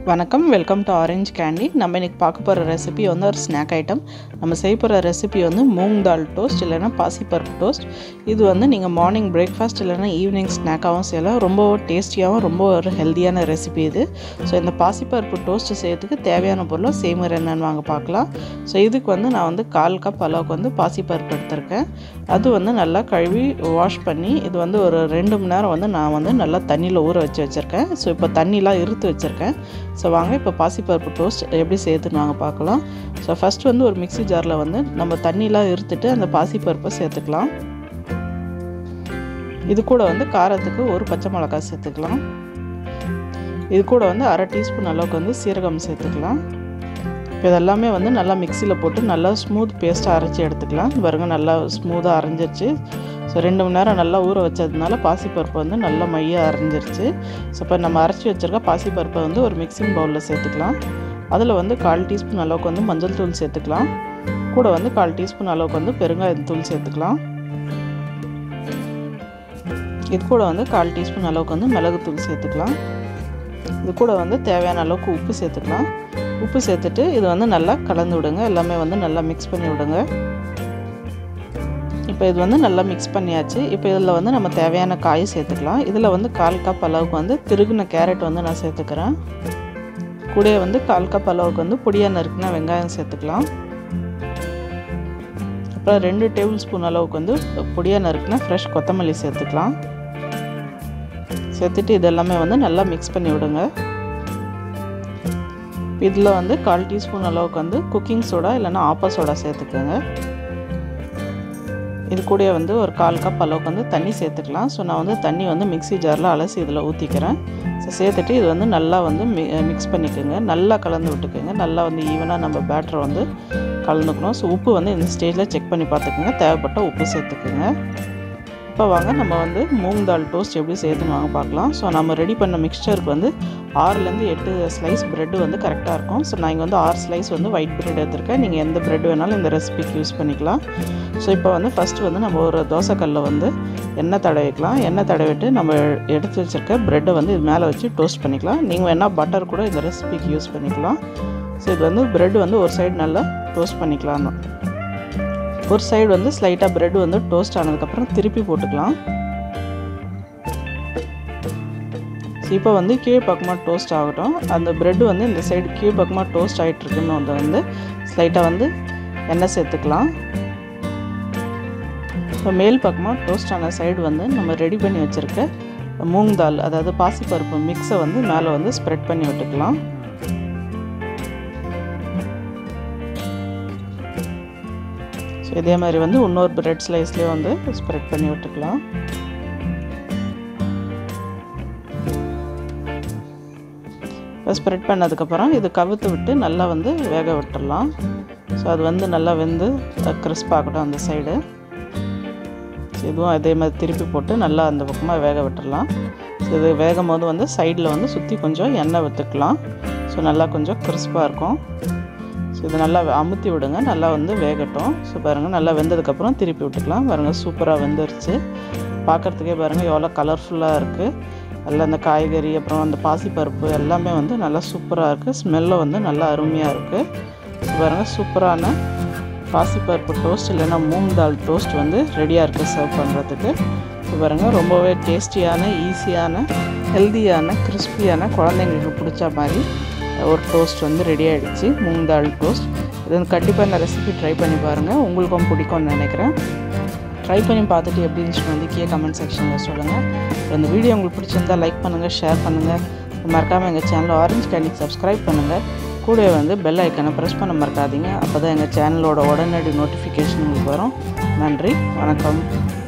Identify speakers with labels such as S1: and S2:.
S1: வணக்கம் welcome to orange candy நம்ம இன்றைக்கி பார்க்க போகிற ரெசிபி வந்து ஒரு ஸ்நாக் ஐட்டம் நம்ம செய்ய போகிற ரெசிபி வந்து மூங் தால் டோஸ்ட் இல்லைன்னா பாசிப்பருப்பு டோஸ்ட் இது வந்து நீங்கள் மார்னிங் பிரேக்ஃபாஸ்ட் இல்லைன்னா ஈவினிங் ஸ்நாக்காகவும் செய்யலாம் ரொம்ப டேஸ்டியாகவும் ரொம்ப ஒரு ஹெல்த்தியான ரெசிபி இது ஸோ இந்த பாசிப்பருப்பு டோஸ்ட்டு செய்யறதுக்கு தேவையான பொருளை செய்முறை என்னென்னு வாங்க பார்க்கலாம் ஸோ இதுக்கு வந்து நான் வந்து கால் கப் அளவுக்கு வந்து பாசிப்பருப்பு எடுத்திருக்கேன் அது வந்து நல்லா கழுவி வாஷ் பண்ணி இது வந்து ஒரு ரெண்டு மணி நேரம் வந்து நான் வந்து நல்லா தண்ணியில் ஊற வச்சு வச்சுருக்கேன் ஸோ இப்போ தண்ணிலாம் இருத்து வச்சுருக்கேன் ஸோ வாங்க இப்போ பாசிப்பருப்பு டோஸ்ட் எப்படி சேர்த்துன்னு வாங்க பார்க்கலாம் ஸோ ஃபஸ்ட் வந்து ஒரு மிக்ஸி ஜாரில் வந்து நம்ம தண்ணிலாம் இருத்துட்டு அந்த பாசிப்பருப்பை சேர்த்துக்கலாம் இது கூட வந்து காரத்துக்கு ஒரு பச்சை மிளகாய் சேர்த்துக்கலாம் இது கூட வந்து அரை டீஸ்பூன் அளவுக்கு வந்து சீரகம் சேர்த்துக்கலாம் இப்போ இதெல்லாமே வந்து நல்லா மிக்சியில் போட்டு நல்லா ஸ்மூத் பேஸ்ட்டாக அரைச்சி எடுத்துக்கலாம் பாருங்கள் நல்லா ஸ்மூத்தாக அரைஞ்சிருச்சு ஸோ ரெண்டு மணி நேரம் நல்லா ஊற வச்சதுனால பாசிப்பருப்பு வந்து நல்லா மையாக அரைஞ்சிருச்சு ஸோ இப்போ நம்ம அரைச்சி வச்சுருக்க பாசிப்பருப்பை வந்து ஒரு மிக்சிங் பவுலில் சேர்த்துக்கலாம் அதில் வந்து கால் டீஸ்பூன் அளவுக்கு வந்து மஞ்சள் தூள் சேர்த்துக்கலாம் கூட வந்து கால் டீஸ்பூன் அளவுக்கு வந்து பெருங்காயத்தூள் சேர்த்துக்கலாம் இது கூட வந்து கால் டீஸ்பூன் அளவுக்கு வந்து மிளகுத்தூள் சேர்த்துக்கலாம் இது கூட வந்து தேவையான அளவுக்கு உப்பு சேர்த்துக்கலாம் உப்பு சேர்த்துட்டு இது வந்து நல்லா கலந்து விடுங்க எல்லாமே வந்து நல்லா மிக்ஸ் பண்ணி விடுங்க இப்போ இது வந்து நல்லா மிக்ஸ் பண்ணியாச்சு இப்போ இதில் வந்து நம்ம தேவையான காய் சேர்த்துக்கலாம் இதில் வந்து கால் கப் அளவுக்கு வந்து திருகுன கேரட் வந்து நான் சேர்த்துக்கிறேன் கூட வந்து கால் கப் அளவுக்கு வந்து பொடியாக நறுக்குனா வெங்காயம் சேர்த்துக்கலாம் அப்புறம் ரெண்டு டேபிள் ஸ்பூன் அளவுக்கு வந்து பொடியாக நறுக்குனா ஃப்ரெஷ் கொத்தமல்லி சேர்த்துக்கலாம் சேர்த்துட்டு இது எல்லாமே வந்து நல்லா மிக்ஸ் பண்ணி விடுங்க இதில் வந்து கால் டீஸ்பூன் அளவுக்கு வந்து குக்கிங் சோடா இல்லைன்னா ஆப்பா சோடா சேர்த்துக்கோங்க இது கூட வந்து ஒரு கால் கப் அளவுக்கு வந்து தண்ணி சேர்த்துக்கலாம் ஸோ நான் வந்து தண்ணி வந்து மிக்ஸி ஜாரில் அலசி இதில் ஊற்றிக்கிறேன் ஸோ சேர்த்துட்டு இது வந்து நல்லா வந்து மி மிக்ஸ் பண்ணிக்கோங்க நல்லா கலந்து விட்டுக்கோங்க நல்லா வந்து ஈவனாக நம்ம பேட்டரை வந்து கலந்துக்கணும் ஸோ உப்பு வந்து இந்த ஸ்டேஜில் செக் பண்ணி பார்த்துக்கோங்க தேவைப்பட்ட உப்பு சேர்த்துக்குங்க இப்போ வாங்க நம்ம வந்து மூங் தால் டோஸ்ட் எப்படி செய்யுதுன்னு வாங்க பார்க்கலாம் ஸோ நம்ம ரெடி பண்ண மிக்சருக்கு வந்து ஆறுலேருந்து எட்டு ஸ்லைஸ் ப்ரெட்டு வந்து கரெக்டாக இருக்கும் ஸோ நான் இங்கே வந்து ஆறு ஸ்லைஸ் வந்து ஒயிட் ப்ரெட் எடுத்திருக்கேன் நீங்கள் எந்த ப்ரெட் வேணாலும் இந்த ரெசிபிக்கு யூஸ் பண்ணிக்கலாம் ஸோ இப்போ வந்து ஃபஸ்ட்டு வந்து நம்ம ஒரு தோசைக்கல்லில் வந்து எண்ணெய் தடவிக்கலாம் எண்ணெய் தடவிட்டு நம்ம எடுத்து வச்சுருக்க ப்ரெட்டை வந்து இது மேலே வச்சு டோஸ்ட் பண்ணிக்கலாம் நீங்கள் வேணால் பட்டர் கூட இந்த ரெசிபிக்கு யூஸ் பண்ணிக்கலாம் ஸோ இது வந்து ப்ரெட் வந்து ஒரு சைடு நல்லா டோஸ்ட் பண்ணிக்கலாம் ஒரு சைடு வந்து ஸ்லைட்டாக ப்ரெட் வந்து டோஸ்ட் ஆனதுக்கப்புறம் திருப்பி போட்டுக்கலாம் ஸோ இப்போ வந்து கீழ் பக்கமாக டோஸ்ட் ஆகட்டும் அந்த ப்ரெட்டு வந்து இந்த சைடு கீழ் பக்கமாக டோஸ்ட் ஆகிட்டுருக்குன்னு வந்து வந்து ஸ்லைட்டாக வந்து எண்ணெய் சேர்த்துக்கலாம் இப்போ மேல் பக்கமாக டோஸ்ட் ஆன சைடு வந்து நம்ம ரெடி பண்ணி வச்சுருக்க மூங் தால் அதாவது பாசிப்பருப்பு மிக்ஸை வந்து மேலே வந்து ஸ்ப்ரெட் பண்ணி விட்டுக்கலாம் ஸோ இதே மாதிரி வந்து இன்னொரு பிரெட் ஸ்லைஸ்லேயே வந்து ஸ்ப்ரெட் பண்ணி விட்டுக்கலாம் ஸ்ப்ரெட் பண்ணதுக்கப்புறம் இது கவுத்து விட்டு நல்லா வந்து வேக விட்டுடலாம் ஸோ அது வந்து நல்லா வெந்து கிறிஸ்பாகட்டும் அந்த சைடு ஸோ இதுவும் அதே மாதிரி திருப்பி போட்டு நல்லா அந்த பக்கமாக வேக விட்டுடலாம் ஸோ இது வேகும் போது வந்து சைடில் வந்து சுற்றி கொஞ்சம் எண்ணெய் விற்றுக்கலாம் ஸோ நல்லா கொஞ்சம் கிறிஸ்பாக இருக்கும் ஸோ இது நல்லா அமுத்தி விடுங்க நல்லா வந்து வேகட்டும் ஸோ பாருங்கள் நல்லா வெந்ததுக்கப்புறம் திருப்பி விட்டுக்கலாம் பாருங்கள் சூப்பராக வெந்துருச்சு பார்க்குறதுக்கே பாருங்கள் எவ்வளோ கலர்ஃபுல்லாக இருக்குது அதில் அந்த காய்கறி அப்புறம் அந்த பாசிப்பருப்பு எல்லாமே வந்து நல்லா சூப்பராக இருக்குது ஸ்மெல்லும் வந்து நல்லா அருமையாக இருக்குது ஸோ பாருங்கள் சூப்பரான பாசிப்பருப்பு டோஸ்ட் இல்லைன்னா மூங் தால் டோஸ்ட் வந்து ரெடியாக இருக்குது சர்வ் பண்ணுறதுக்கு ஸோ பாருங்கள் ரொம்பவே டேஸ்டியான ஈஸியான ஹெல்த்தியான கிறிஸ்பியான குழந்தைங்களுக்கு பிடிச்ச மாதிரி ஒரு டோஸ்ட் வந்து ரெடி ஆகிடுச்சு மூங் தால் டோஸ்ட் இது வந்து கண்டிப்பாக இந்த ரெசிபி ட்ரை பண்ணி பாருங்கள் உங்களுக்கும் பிடிக்கும்னு நினைக்கிறேன் ட்ரை பண்ணி பார்த்துட்டு எப்படி இருந்துச்சுன்னு வந்து கீழே கமெண்ட் செக்ஷனில் சொல்லுங்கள் இந்த வீடியோ உங்களுக்கு பிடிச்சிருந்தால் லைக் பண்ணுங்கள் ஷேர் பண்ணுங்கள் மறக்காமல் எங்கள் சேனல் ஆரஞ்சு கேண்டிக்கு சப்ஸ்கிரைப் பண்ணுங்கள் கூடவே வந்து பெல் ஐக்கனை ப்ரெஸ் பண்ண மறக்காதீங்க அப்போ தான் எங்கள் சேனலோட உடனடி நோட்டிஃபிகேஷன் உங்களுக்கு வரும் நன்றி வணக்கம்